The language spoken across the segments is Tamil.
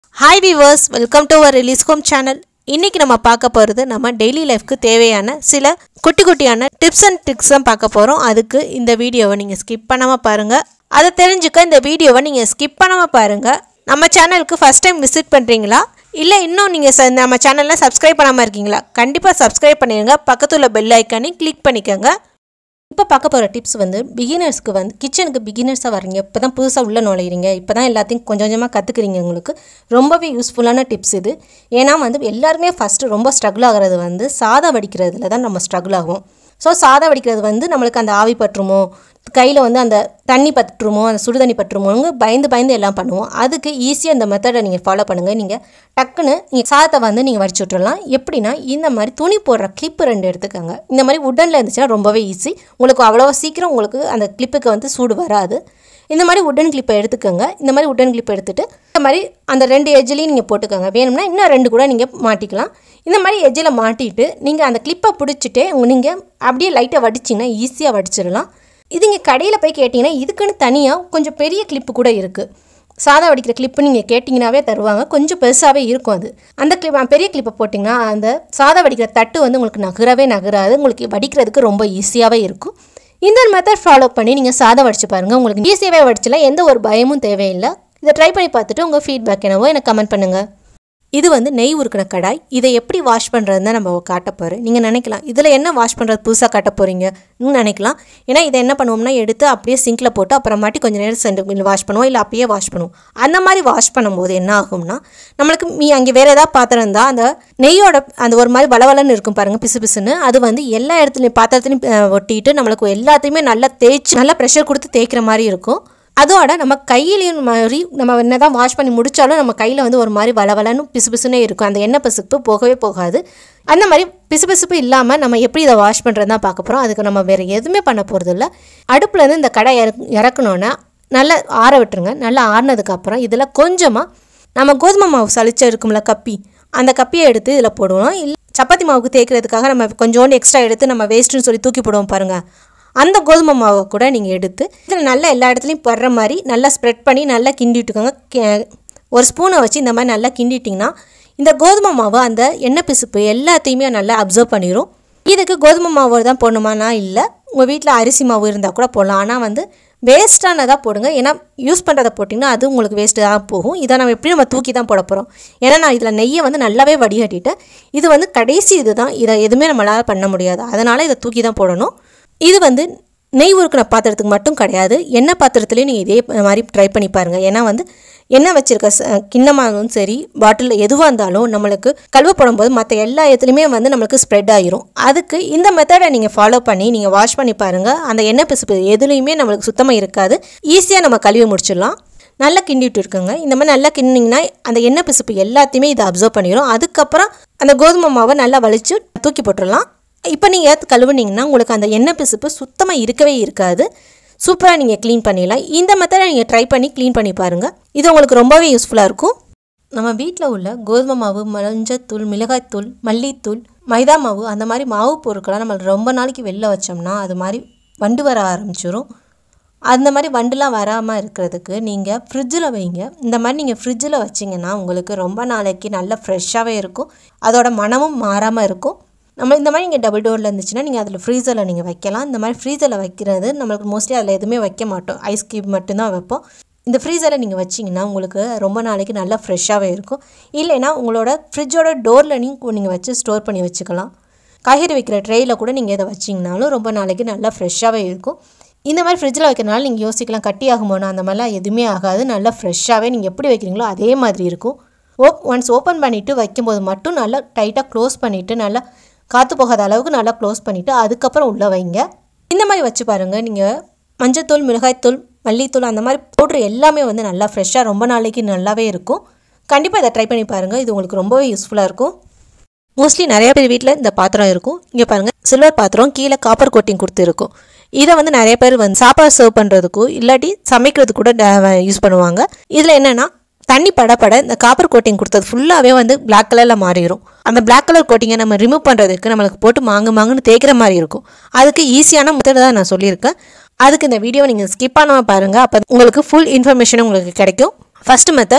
hi viewers welcome to our release home channel இன்னைக்கு நம்ம பார்க்க போகிறது நம்ம டெய்லி லைஃப்க்கு தேவையான சில குட்டி குட்டியான டிப்ஸ் அண்ட் ட்ரிக்ஸ் தான் பார்க்க போகிறோம் அதுக்கு இந்த வீடியோவை நீங்கள் ஸ்கிப் பண்ணாமல் பாருங்கள் அதை தெரிஞ்சுக்க இந்த வீடியோவை நீங்கள் ஸ்கிப் பண்ணாமல் பாருங்கள் நம்ம சேனலுக்கு ஃபஸ்ட் டைம் விசிட் பண்ணுறீங்களா இல்லை இன்னும் நீங்கள் நம்ம சேனலில் சப்ஸ்கிரைப் பண்ணாமல் இருக்கீங்களா கண்டிப்பாக சப்ஸ்கிரைப் பண்ணிடுங்க பக்கத்தில் உள்ள பெல் ஐக்கானையும் கிளிக் பண்ணிக்கோங்க இப்போ பார்க்க போகிற டிப்ஸ் வந்து பிகினர்ஸ்க்கு வந்து கிச்சனுக்கு பிகினர்ஸாக வரீங்க இப்போ தான் புதுசாக உள்ளே நுழையிறீங்க இப்போ தான் எல்லாத்தையும் கொஞ்சம் கொஞ்சமாக கற்றுக்குறீங்க உங்களுக்கு ரொம்பவே யூஸ்ஃபுல்லான டிப்ஸ் இது ஏன்னா வந்து எல்லாருமே ஃபஸ்ட்டு ரொம்ப ஸ்ட்ரகிள் ஆகிறது வந்து சாதம் வடிக்கிறதுல தான் நம்ம ஸ்ட்ரகிள் ஆகும் ஸோ சாதம் வடிக்கிறது வந்து நம்மளுக்கு அந்த ஆவி பற்றுமோ கையில் வந்து அந்த தண்ணி பற்றுமோ அந்த சுடு தண்ணி பற்றுமோங்க பயந்து பயந்து எல்லாம் பண்ணுவோம் அதுக்கு ஈஸியாக இந்த மெத்தடை நீங்கள் ஃபாலோ பண்ணுங்கள் நீங்கள் டக்குன்னு நீங்கள் சாதத்தை வந்து நீங்கள் வடிச்சு விட்றலாம் எப்படின்னா இந்த மாதிரி துணி போடுற கிளிப்பு ரெண்டு எடுத்துக்கோங்க இந்த மாதிரி உடனில் இருந்துச்சுன்னா ரொம்பவே ஈஸி உங்களுக்கு அவ்வளோவா சீக்கிரம் உங்களுக்கு அந்த கிளிப்புக்கு வந்து சூடு வராது இந்த மாதிரி உடன் கிளிப்பை எடுத்துக்கோங்க இந்த மாதிரி உடன் கிளிப்பை எடுத்துகிட்டு இந்த மாதிரி அந்த ரெண்டு எஜ்ஜிலையும் நீங்கள் போட்டுக்கோங்க வேணும்னா இன்னும் ரெண்டு கூட நீங்கள் மாட்டிக்கலாம் இந்த மாதிரி எஜ்ஜில் மாட்டிட்டு நீங்கள் அந்த கிளிப்பை பிடிச்சிட்டே நீங்கள் அப்படியே லைட்டாக வடிச்சிங்கன்னா ஈஸியாக வடிச்சிடலாம் இது இங்கே கடையில் போய் கேட்டிங்கன்னா இதுக்குன்னு தனியாக கொஞ்சம் பெரிய கிளிப்பு கூட இருக்குது சாதா வடிக்கிற கிளிப்பு நீங்கள் கேட்டிங்கனாவே தருவாங்க கொஞ்சம் பெருசாகவே இருக்கும் அது அந்த கிளிப் பெரிய கிளிப்பை போட்டிங்கன்னா அந்த சாதா வடிக்கிற தட்டு வந்து உங்களுக்கு நகரவே நகராது உங்களுக்கு வடிக்கிறதுக்கு ரொம்ப ஈஸியாகவே இருக்கும் இந்த மெத்தட் ஃபாலோ பண்ணி நீங்கள் சாதம் வடிச்சு பாருங்கள் உங்களுக்கு ஈஸியாகவே வடிச்சலாம் எந்த ஒரு பயமும் தேவையில்லை இதை ட்ரை பண்ணி பார்த்துட்டு உங்கள் ஃபீட்பேக் என்னவோ எனக்கு கமெண்ட் பண்ணுங்கள் இது வந்து நெய் உருக்கின கடாய் இதை எப்படி வாஷ் பண்ணுறது தான் நம்ம காட்ட போகிறோம் நீங்கள் நினைக்கலாம் இதில் என்ன வாஷ் பண்ணுறது புதுசாக காட்ட போகிறீங்கன்னு நினைக்கலாம் ஏன்னா இதை என்ன பண்ணுவோம்னா எடுத்து அப்படியே சிங்கில் போட்டு அப்புறமாட்டி கொஞ்சம் நேரம் சென்று வாஷ் பண்ணுவோம் இல்லை அப்படியே வாஷ் பண்ணுவோம் அந்த மாதிரி வாஷ் பண்ணும்போது என்ன ஆகும்னா நம்மளுக்கு மீ அங்கே வேறு ஏதாவது பாத்திரம் இருந்தால் அந்த நெய்யோட அந்த ஒரு மாதிரி வளவலன்னு இருக்கும் பாருங்கள் பிசு பிசுன்னு அது வந்து எல்லா இடத்துலையும் பாத்திரத்துலையும் அஹ், ஒட்டிட்டு நம்மளுக்கு எல்லாத்தையுமே நல்லா தேய்ச்சி நல்லா ப்ரெஷர் கொடுத்து தேய்க்கிற மாதிரி இருக்கும் அதோட நம்ம கையிலையும் மாதிரி நம்ம என்னதான் வாஷ் பண்ணி முடிச்சாலும் நம்ம கையில் வந்து ஒரு மாதிரி வளவலன்னு பிசுபிசுனே இருக்கும் அந்த எண்ணெய் பிசுப்பு போகவே போகாது அந்த மாதிரி பிசுபிசுப்பு இல்லாமல் நம்ம எப்படி இதை வாஷ் பண்ணுறது தான் பார்க்க போகிறோம் அதுக்கு நம்ம வேறு எதுவுமே பண்ண போகிறது இல்லை அடுப்புலேருந்து இந்த கடை இறக் இறக்கணுன்னா நல்லா ஆற விட்டுருங்க நல்லா ஆறினதுக்கப்புறம் இதில் கொஞ்சமாக நம்ம கோதுமை மாவு சளிச்ச இருக்கும்ல கப்பி அந்த கப்பியை எடுத்து இதில் போடுவோம் இல்லை சப்பாத்தி மாவுக்கு தேய்க்கிறதுக்காக நம்ம கொஞ்சோண்டு எக்ஸ்ட்ரா எடுத்து நம்ம வேஸ்ட்டுன்னு சொல்லி தூக்கி போடுவோம் பாருங்கள் அந்த கோதுமை மாவை கூட நீங்கள் எடுத்து இதில் நல்லா எல்லா இடத்துலையும் படுற மாதிரி நல்லா ஸ்ப்ரெட் பண்ணி நல்லா கிண்டி விட்டுக்கோங்க கே- ஒரு ஸ்பூனை வச்சு இந்த மாதிரி நல்லா கிண்டிட்டிங்கன்னா இந்த கோதுமை மாவு அந்த எண்ணெய் பிசுப்பு எல்லாத்தையுமே நல்லா அப்சர்வ் பண்ணிடும் இதுக்கு கோதுமை மாவு தான் போடணுமானா இல்லை உங்கள் வீட்டில் அரிசி மாவு இருந்தால் கூட போடலாம் ஆனால் வந்து வேஸ்ட்டானதாக போடுங்க ஏன்னா யூஸ் பண்ணுறதை போட்டிங்கன்னா அது உங்களுக்கு வேஸ்ட்டு தான் போகும் இதை நம்ம எப்படி நம்ம தூக்கி தான் போட போகிறோம் ஏன்னா நான் இதில் நெய்யை வந்து நல்லாவே வடிகட்டிட்டேன் இது வந்து கடைசி இது தான் இதை எதுவுமே நம்மளால் பண்ண முடியாது அதனால் இதை தூக்கி தான் போடணும் இது வந்து நெய் உருக்கின பாத்திரத்துக்கு மட்டும் கிடையாது எண்ணெய் பாத்திரத்துலேயும் நீங்கள் இதே மாதிரி ட்ரை பண்ணி பாருங்கள் ஏன்னா வந்து எண்ணெய் வச்சிருக்க ச- கிண்ணமாகவும் சரி பாட்டில் எதுவாக இருந்தாலும் நம்மளுக்கு கழுவ போடும்போது மற்ற எல்லா இடத்துலையுமே வந்து நம்மளுக்கு ஸ்ப்ரெட் ஆயிரும் அதுக்கு இந்த மெத்தடை நீங்கள் ஃபாலோ பண்ணி நீங்கள் வாஷ் பண்ணி பாருங்கள் அந்த எண்ணெய் பிசுப்பு எதுலேயுமே நம்மளுக்கு சுத்தமாக இருக்காது ஈஸியாக நம்ம கழுவி முடிச்சிடலாம் நல்லா கிண்டிட்டு இருக்குங்க இந்த மாதிரி நல்லா கிண்டிங்கன்னா அந்த எண்ணெய் பிசுப்பு எல்லாத்தையுமே இதை அப்சர்வ் பண்ணிடும் அதுக்கப்புறம் அந்த கோதுமை மாவை நல்லா வலிச்சு தூக்கி போட்டுடலாம் இப்போ நீங்கள் கழுவுனீங்கன்னா உங்களுக்கு அந்த எண்ணெய் பிசுப்பு சுத்தமாக இருக்கவே இருக்காது சூப்பராக நீங்கள் க்ளீன் பண்ணிடலாம் இந்த மெத்தடை நீங்கள் ட்ரை பண்ணி க்ளீன் பண்ணி பாருங்கள் இது உங்களுக்கு ரொம்பவே யூஸ்ஃபுல்லாக இருக்கும் நம்ம வீட்டில் உள்ள கோதுமை மாவு மஞ்சத்தூள் மிளகாய்த்தூள் மல்லித்தூள் மைதா மாவு அந்த மாதிரி மாவு பொருட்கள்லாம் நம்ம ரொம்ப நாளைக்கு வெளில வச்சோம்னா அது மாதிரி வண்டு வர ஆரம்பிச்சிரும் அந்த மாதிரி வண்டுலாம் வராமல் இருக்கிறதுக்கு நீங்கள் ஃப்ரிட்ஜில் வைங்க இந்த மாதிரி நீங்கள் ஃப்ரிட்ஜில் வச்சிங்கன்னா உங்களுக்கு ரொம்ப நாளைக்கு நல்லா ஃப்ரெஷ்ஷாகவே இருக்கும் அதோட மனமும் மாறாமல் இருக்கும் நம்ம இந்த மாதிரி நீங்கள் டபுள் டோரில் இருந்துச்சுன்னா நீங்கள் அதில் ஃப்ரீசரில் நீங்கள் வைக்கலாம் இந்த மாதிரி ஃப்ரீசரில் வைக்கிறது நம்மளுக்கு மோஸ்ட்லி அதில் எதுவுமே வைக்க மாட்டோம் ஐஸ் கியூப் மட்டும்தான் வைப்போம் இந்த ஃப்ரீசரில் நீங்கள் வச்சிங்கன்னா உங்களுக்கு ரொம்ப நாளைக்கு நல்லா ஃப்ரெஷ்ஷாகவே இருக்கும் இல்லைன்னா உங்களோட ஃப்ரிட்ஜோட டோரில் நீங்கள் நீங்கள் வச்சு ஸ்டோர் பண்ணி வச்சுக்கலாம் காய்கறி வைக்கிற ட்ரேயில் கூட நீங்கள் இதை வச்சிங்கனாலும் ரொம்ப நாளைக்கு நல்லா ஃப்ரெஷ்ஷாகவே இருக்கும் இந்த மாதிரி ஃப்ரிட்ஜில் வைக்கிறனால நீங்கள் யோசிக்கலாம் கட்டி ஆகுமோனா அந்த மாதிரிலாம் எதுவுமே ஆகாது நல்லா ஃப்ரெஷ்ஷாகவே நீங்கள் எப்படி வைக்கிறீங்களோ அதே மாதிரி இருக்கும் ஓப் ஒன்ஸ் ஓப்பன் பண்ணிவிட்டு வைக்கும்போது மட்டும் நல்லா டைட்டாக க்ளோஸ் பண்ணிவிட்டு நல்லா காற்று போகாத அளவுக்கு நல்லா க்ளோஸ் பண்ணிவிட்டு அதுக்கப்புறம் உள்ளே வைங்க இந்த மாதிரி வச்சு பாருங்கள் நீங்கள் மஞ்சத்தூள் மிளகாய்த்தூள் மல்லித்தூள் அந்த மாதிரி பவுட்ரு எல்லாமே வந்து நல்லா ஃப்ரெஷ்ஷாக ரொம்ப நாளைக்கு நல்லாவே இருக்கும் கண்டிப்பாக இதை ட்ரை பண்ணி பாருங்கள் இது உங்களுக்கு ரொம்பவே யூஸ்ஃபுல்லாக இருக்கும் மோஸ்ட்லி நிறைய பேர் வீட்டில் இந்த பாத்திரம் இருக்கும் இங்கே பாருங்கள் சில்வர் பாத்திரம் கீழே காப்பர் கோட்டிங் கொடுத்துருக்கும் இதை வந்து நிறைய பேர் வந்து சாப்பாடு சர்வ் பண்ணுறதுக்கும் இல்லாட்டி சமைக்கிறதுக்கு கூட யூஸ் பண்ணுவாங்க இதில் என்னென்னா தண்ணி பட பட இந்த காப்பர் கோட்டிங் கொடுத்தது ஃபுல்லாகவே வந்து Black கலரில் மாறிடும் அந்த Black கலர் கோட்டிங்கை நம்ம ரிமூவ் பண்ணுறதுக்கு நம்மளுக்கு போட்டு மாங்கு மாங்குன்னு தேய்க்கிற மாதிரி இருக்கும் அதுக்கு ஈஸியான மெத்தட் தான் நான் சொல்லியிருக்கேன் அதுக்கு இந்த வீடியோ நீங்கள் ஸ்கிப் பண்ணாமல் பாருங்கள் அப்போ உங்களுக்கு ஃபுல் இன்ஃபர்மேஷன் உங்களுக்கு கிடைக்கும் ஃபர்ஸ்ட் மெத்தட்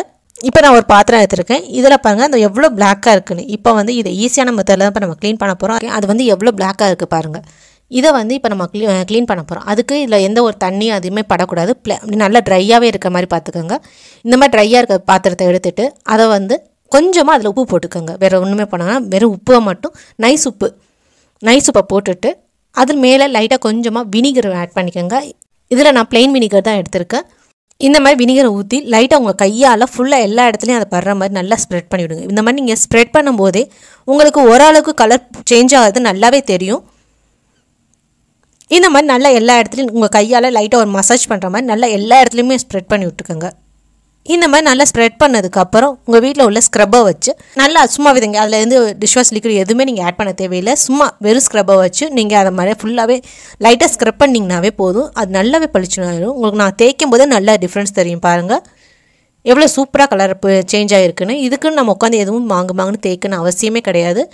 இப்போ நான் ஒரு பாத்திரம் எடுத்திருக்கேன் இதில் பாருங்கள் அந்த எவ்வளோ பிளாக்காக இருக்குன்னு இப்போ வந்து இதை ஈஸியான மெத்தடில் தான் இப்போ நம்ம க்ளீன் பண்ண போகிறோம் அது வந்து எவ்வளோ பிளாக்காக இருக்குது பாருங்கள் இதை வந்து இப்போ நம்ம க்ளீ க்ளீன் பண்ண போகிறோம் அதுக்கு இதில் எந்த ஒரு தண்ணி அதுவுமே படக்கூடாது ப்ளே நல்லா ட்ரையாகவே இருக்க மாதிரி பார்த்துக்கோங்க இந்த மாதிரி ட்ரையாக இருக்க பாத்திரத்தை எடுத்துட்டு அதை வந்து கொஞ்சமாக அதில் உப்பு போட்டுக்கோங்க வேறு ஒன்றுமே பண்ணாங்கன்னா வெறும் உப்பை மட்டும் நைஸ் உப்பு நைஸ் உப்பை போட்டுட்டு அது மேலே லைட்டாக கொஞ்சமாக வினிகர் ஆட் பண்ணிக்கோங்க இதில் நான் plain வினிகர் தான் எடுத்திருக்கேன் இந்த மாதிரி வினிகரை ஊற்றி லைட்டாக உங்கள் கையால் ஃபுல்லாக எல்லா இடத்துலையும் அதை படுற மாதிரி நல்லா ஸ்ப்ரெட் பண்ணி விடுங்க இந்த மாதிரி நீங்கள் ஸ்ப்ரெட் பண்ணும்போதே உங்களுக்கு ஓரளவுக்கு கலர் சேஞ்ச் ஆகிறது நல்லாவே தெரியும் இந்த மாதிரி நல்லா எல்லா இடத்துலையும் உங்கள் கையால் லைட்டாக ஒரு மசாஜ் பண்ணுற மாதிரி நல்லா எல்லா இடத்துலையுமே ஸ்ப்ரெட் பண்ணி விட்டுக்கோங்க இந்த மாதிரி நல்லா ஸ்ப்ரெட் பண்ணதுக்கப்புறம் உங்கள் வீட்டில் உள்ள ஸ்க்ரப்பை வச்சு நல்லா சும்மா விதைங்க அதில் இருந்து டிஷ்வாஷ் லிக்விட் எதுவுமே நீங்கள் ஆட் பண்ண தேவையில்லை சும்மா வெறும் ஸ்க்ரப்பை வச்சு நீங்கள் அதை மாதிரி ஃபுல்லாகவே லைட்டாக ஸ்க்ரப் பண்ணிங்கனாவே போதும் அது நல்லாவே பளிச்சுன்னு ஆயிடும் உங்களுக்கு நான் தேய்க்கும் போதே நல்லா டிஃப்ரென்ஸ் தெரியும் பாருங்கள் எவ்வளோ சூப்பராக கலர் சேஞ்ச் ஆகிருக்குன்னு இதுக்குன்னு நம்ம உட்காந்து எதுவும் மாங்கு மாங்குன்னு தேய்க்கணும் அவசியமே கிடையாது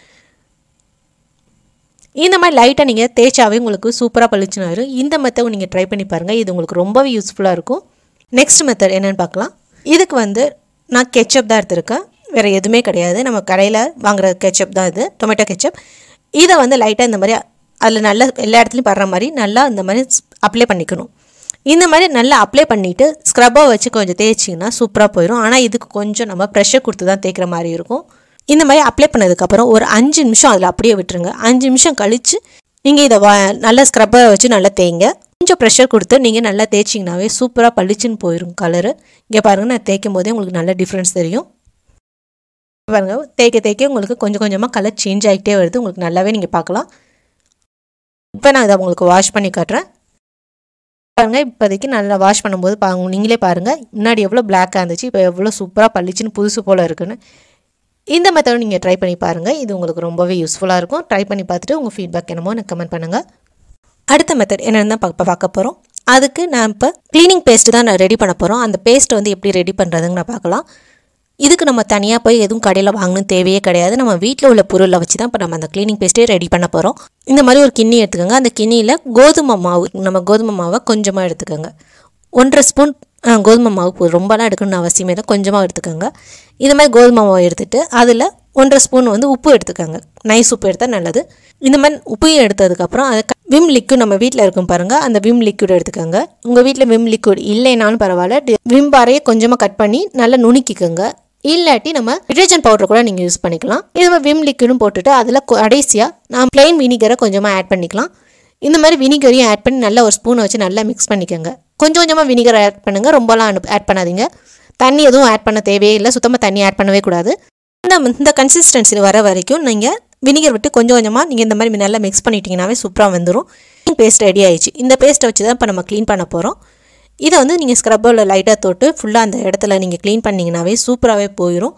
இந்த மாதிரி லைட்டாக நீங்கள் தேய்ச்சாவே உங்களுக்கு சூப்பராக பளிச்சுன்னு ஆயிரும் இந்த மெத்தட் நீங்கள் ட்ரை பண்ணி பாருங்கள் இது உங்களுக்கு ரொம்பவே யூஸ்ஃபுல்லாக இருக்கும் நெக்ஸ்ட் மெத்தட் என்னென்னு பார்க்கலாம் இதுக்கு வந்து நான் கெச்சப் தான் எடுத்திருக்கேன் வேறு எதுவுமே கிடையாது நம்ம கடையில் வாங்குற கெச்சப் தான் இது டொமேட்டோ கெச்சப் இதை வந்து லைட்டாக இந்த மாதிரி அதில் நல்லா எல்லா இடத்துலையும் படுற மாதிரி நல்லா இந்த மாதிரி அப்ளை பண்ணிக்கணும் இந்த மாதிரி நல்லா அப்ளை பண்ணிவிட்டு ஸ்க்ரப்பை வச்சு கொஞ்சம் தேய்ச்சிங்கன்னா சூப்பராக போயிடும் ஆனால் இதுக்கு கொஞ்சம் நம்ம ப்ரெஷர் கொடுத்து தான் தேய்க்கிற மாதிரி இருக்கும் இந்த மாதிரி அப்ளை பண்ணதுக்கப்புறம் ஒரு அஞ்சு நிமிஷம் அதில் அப்படியே விட்டுருங்க அஞ்சு நிமிஷம் கழித்து நீங்கள் இதை வா நல்லா ஸ்க்ரப்பை வச்சு நல்லா தேய்ங்க கொஞ்சம் ப்ரெஷர் கொடுத்து நீங்கள் நல்லா தேய்ச்சிங்கனாவே சூப்பராக பளிச்சுன்னு போயிடும் கலரு இங்கே பாருங்கள் நான் தேய்க்கும் போதே உங்களுக்கு நல்ல டிஃப்ரென்ஸ் தெரியும் பாருங்க தேய்க்க தேய்க்க உங்களுக்கு கொஞ்சம் கொஞ்சமாக கலர் சேஞ்ச் ஆகிட்டே வருது உங்களுக்கு நல்லாவே நீங்கள் பார்க்கலாம் இப்போ நான் இதை உங்களுக்கு வாஷ் பண்ணி காட்டுறேன் பாருங்கள் இப்போதைக்கு நல்லா வாஷ் பண்ணும்போது பாருங்க நீங்களே பாருங்கள் முன்னாடி எவ்வளோ பிளாக்காக இருந்துச்சு இப்போ எவ்வளோ சூப்பராக பளிச்சுன்னு புதுசு போல் இருக்குன்னு இந்த மெத்தடும் நீங்கள் ட்ரை பண்ணி பாருங்கள் இது உங்களுக்கு ரொம்பவே யூஸ்ஃபுல்லாக இருக்கும் ட்ரை பண்ணி பார்த்துட்டு உங்கள் ஃபீட்பேக் என்னமோ எனக்கு கமெண்ட் பண்ணுங்கள் அடுத்த மெத்தட் என்னென்னு தான் பார்க்க பார்க்க போகிறோம் அதுக்கு நான் இப்போ க்ளீனிங் பேஸ்ட்டு தான் நான் ரெடி பண்ண போகிறோம் அந்த பேஸ்ட்டை வந்து எப்படி ரெடி பண்ணுறதுன்னு நான் பார்க்கலாம் இதுக்கு நம்ம தனியாக போய் எதுவும் கடையில் வாங்கணும் தேவையே கிடையாது நம்ம வீட்டில் உள்ள பொருளை வச்சு தான் இப்போ நம்ம அந்த க்ளீனிங் பேஸ்ட்டே ரெடி பண்ண போகிறோம் இந்த மாதிரி ஒரு கிண்ணி எடுத்துக்கோங்க அந்த கிண்ணியில் கோதுமை மாவு நம்ம கோதுமை மாவை கொஞ்சமாக எடுத்துக்கோங்க ஒன்றரை ஸ்பூன் கோதுமை மாவு போ- ரொம்பலாம் எடுக்கணும்னு அவசியமே இல்லை கொஞ்சமாக எடுத்துக்கோங்க இது மாதிரி கோதுமை மாவை எடுத்துட்டு அதில் ஒன்றரை ஸ்பூன் வந்து உப்பு எடுத்துக்கோங்க நைஸ் உப்பு எடுத்தால் நல்லது இந்த மாதிரி உப்பையும் எடுத்ததுக்கப்புறம் அதை க- விம் லிக்விட் நம்ம வீட்டில் இருக்கும் பாருங்கள் அந்த விம் லிக்விட் எடுத்துக்கோங்க உங்கள் வீட்டில் விம் லிக்விட் இல்லைனாலும் பரவாயில்ல டி- விம் பாரையை கொஞ்சமாக கட் பண்ணி நல்லா நுணுக்கிக்கோங்க இல்லாட்டி நம்ம டிடர்ஜென்ட் பவுடர் கூட நீங்கள் யூஸ் பண்ணிக்கலாம் இது மாதிரி விம் லிக்விடும் போட்டுட்டு அதில் கடைசியாக நான் plain வினிகரை கொஞ்சமாக ஆட் பண்ணிக்கலாம் இந்த மாதிரி வினிகரையும் ஆட் பண்ணி நல்லா ஒரு ஸ்பூனை வச்சு நல்லா மிக்ஸ் பண்ணிக்கோங்க கொஞ்சம் கொஞ்சமாக வினிகர் ஆட் பண்ணுங்கள் ரொம்பலாம் ஆட் பண்ணாதீங்க தண்ணி எதுவும் ஆட் பண்ண தேவையே இல்லை சுத்தமாக தண்ணி ஆட் பண்ணவே கூடாது இந்த இந்த கன்சிஸ்டன்சியில் வர வரைக்கும் நீங்கள் வினிகர் விட்டு கொஞ்சம் கொஞ்சமாக நீங்கள் இந்த மாதிரி நல்லா மிக்ஸ் பண்ணிட்டீங்கன்னாவே சூப்பராக வந்துடும் பேஸ்ட் ரெடி ஆயிடுச்சு இந்த பேஸ்ட்டை வச்சு தான் இப்போ நம்ம க்ளீன் பண்ண போகிறோம் இதை வந்து நீங்கள் ஸ்க்ரப்பரில் லைட்டாக தொட்டு ஃபுல்லாக அந்த இடத்துல நீங்கள் க்ளீன் பண்ணிங்கனாவே சூப்பராகவே போயிடும்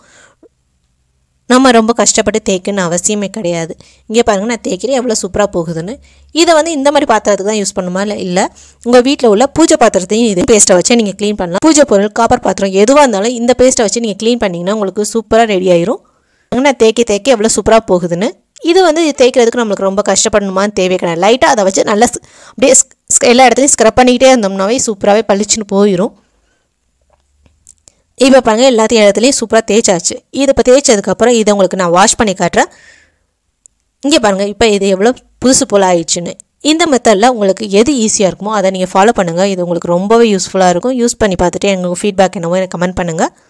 நம்ம ரொம்ப கஷ்டப்பட்டு தேய்க்கணும்னு அவசியமே கிடையாது இங்கே பாருங்க நான் தேய்க்கிறேன் எவ்வளோ சூப்பராக போகுதுன்னு இதை வந்து இந்த மாதிரி பாத்திரத்துக்கு தான் யூஸ் பண்ணுமா இல்லை இல்லை உங்கள் வீட்டில் உள்ள பூஜை பாத்திரத்தையும் இது பேஸ்ட்டை வச்சு நீங்கள் க்ளீன் பண்ணலாம் பூஜை பொருள் காப்பர் பாத்திரம் எதுவாக இருந்தாலும் இந்த பேஸ்ட்டை வச்சு நீங்கள் க்ளீன் பண்ணிங்கன்னா உங்களுக்கு சூப்பராக ரெடி ஆயிரும் நான் தேய்க்க தேய்க்க எவ்வளோ சூப்பராக போகுதுன்னு இது வந்து இது தேய்க்கிறதுக்கு நம்மளுக்கு ரொம்ப கஷ்டப்படணுமான்னு தேவை கிடையாது லைட்டாக அதை வச்சு நல்லா ஸ்- அப்படியே ஸ்- ஸ்- எல்லா இடத்துலையும் ஸ்க்ரப் பண்ணிக்கிட்டே இருந்தோம்னாவே சூப்பராகவே பளிச்சுன்னு போயிடும் இப்போ பாருங்க எல்லாத்தையும் இடத்துலையும் சூப்பராக தேய்ச்சாச்சு இது இப்போ தேய்ச்சதுக்கப்புறம் இதை உங்களுக்கு நான் வாஷ் பண்ணி காட்டுறேன் இங்கே பாருங்கள் இப்போ இது எவ்வளோ புதுசு போல் ஆயிடுச்சுன்னு இந்த மெத்தடில் உங்களுக்கு எது ஈஸியாக இருக்குமோ அதை நீங்கள் ஃபாலோ பண்ணுங்கள் இது உங்களுக்கு ரொம்பவே யூஸ்ஃபுல்லாக இருக்கும் யூஸ் பண்ணி பார்த்துட்டு எங்களுக்கு ஃபீட்பேக் என்னவோ எனக்கு கமெண்ட் பண்ணுங்கள்